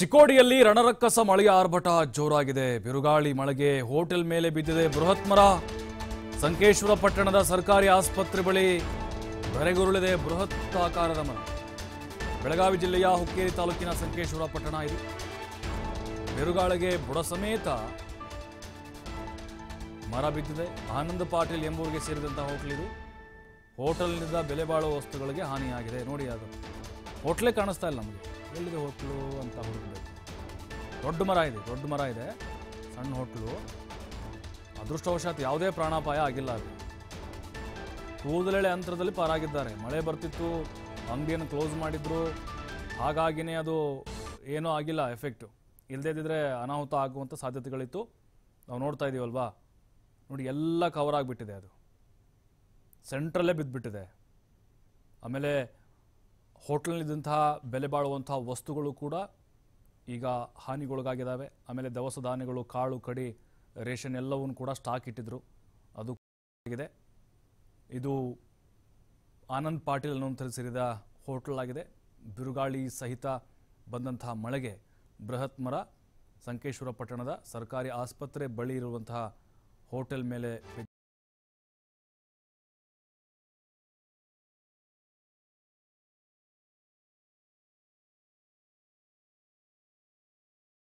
ಚಿಕ್ಕೋಡಿಯಲ್ಲಿ ರಣರಕ್ಕಸ ಮಳೆಯ ಆರ್ಭಟ ಜೋರಾಗಿದೆ ಬಿರುಗಾಳಿ ಮಳೆಗೆ ಹೋಟೆಲ್ ಮೇಲೆ ಬಿದ್ದಿದೆ ಬೃಹತ್ ಮರ ಸಂಕೇಶ್ವರ ಪಟ್ಟಣದ ಸರ್ಕಾರಿ ಆಸ್ಪತ್ರೆ ಬಳಿ ಬೆರೆಗುರುಳಿದೆ ಬೃಹತ್ ಆಕಾರದ ಮರ ಬೆಳಗಾವಿ ಜಿಲ್ಲೆಯ ಹುಕ್ಕೇರಿ ತಾಲೂಕಿನ ಸಂಕೇಶ್ವರ ಪಟ್ಟಣ ಇದು ಬಿರುಗಾಳಿಗೆ ಬುಡ ಸಮೇತ ಮರ ಬಿದ್ದಿದೆ ಆನಂದ್ ಪಾಟೀಲ್ ಎಂಬುವರಿಗೆ ಸೇರಿದಂತಹ ಹೋಟೆಲ್ ಇದು ಹೋಟೆಲ್ನಿಂದ ಬೆಲೆ ಬಾಳುವ ವಸ್ತುಗಳಿಗೆ ಹಾನಿಯಾಗಿದೆ ನೋಡಿ ಅದು ಹೋಟ್ಲೇ ಕಾಣಿಸ್ತಾ ಇಲ್ಲ ನಮಗೆ ಎಲ್ಲಿದೆ ಹೋಟ್ಲು ಅಂತ ಹುಡುಕಬೇಕು ದೊಡ್ಡ ಮರ ಇದೆ ದೊಡ್ಡ ಮರ ಇದೆ ಸಣ್ಣ ಹೋಟ್ಲು ಅದೃಷ್ಟವಶಾತ್ ಯಾವುದೇ ಪ್ರಾಣಾಪಾಯ ಆಗಿಲ್ಲ ಅದು ಕೂದಲೆಳೆ ಅಂತರದಲ್ಲಿ ಪಾರಾಗಿದ್ದಾರೆ ಮಳೆ ಬರ್ತಿತ್ತು ಅಂಗಡಿಯನ್ನು ಕ್ಲೋಸ್ ಮಾಡಿದ್ರು ಹಾಗಾಗಿನೇ ಅದು ಏನೂ ಆಗಿಲ್ಲ ಎಫೆಕ್ಟು ಇಲ್ಲದೇ ಇದ್ದಿದ್ರೆ ಅನಾಹುತ ಆಗುವಂಥ ಸಾಧ್ಯತೆಗಳಿತ್ತು ನಾವು ನೋಡ್ತಾ ಇದ್ದೀವಲ್ವಾ ನೋಡಿ ಎಲ್ಲ ಕವರ್ ಆಗಿಬಿಟ್ಟಿದೆ ಅದು ಸೆಂಟ್ರಲ್ಲೇ ಬಿದ್ದುಬಿಟ್ಟಿದೆ ಆಮೇಲೆ ಹೋಟ್ಲಲ್ಲಿದ್ದಂತಹ ಬೆಲೆ ಬಾಳುವಂತಹ ವಸ್ತುಗಳು ಕೂಡ ಈಗ ಹಾನಿಗೊಳಗಾಗಿದ್ದಾವೆ ಆಮೇಲೆ ದವಸ ಧಾನ್ಯಗಳು ಕಾಳು ಕಡಿ ರೇಷನ್ ಎಲ್ಲವನ್ನು ಕೂಡ ಸ್ಟಾಕ್ ಇಟ್ಟಿದ್ರು ಅದು ಆಗಿದೆ ಇದು ಆನಂದ್ ಪಾಟೀಲ್ ಅನ್ನುವಂಥದ್ದು ಸೇರಿದ ಹೋಟೆಲ್ ಆಗಿದೆ ಬಿರುಗಾಳಿ ಸಹಿತ ಬಂದಂತಹ ಮಳೆಗೆ ಬೃಹತ್ ಮರ ಸಂಕೇಶ್ವರ ಪಟ್ಟಣದ ಸರ್ಕಾರಿ ಆಸ್ಪತ್ರೆ ಬಳಿ ಇರುವಂತಹ ಹೋಟೆಲ್ ಮೇಲೆ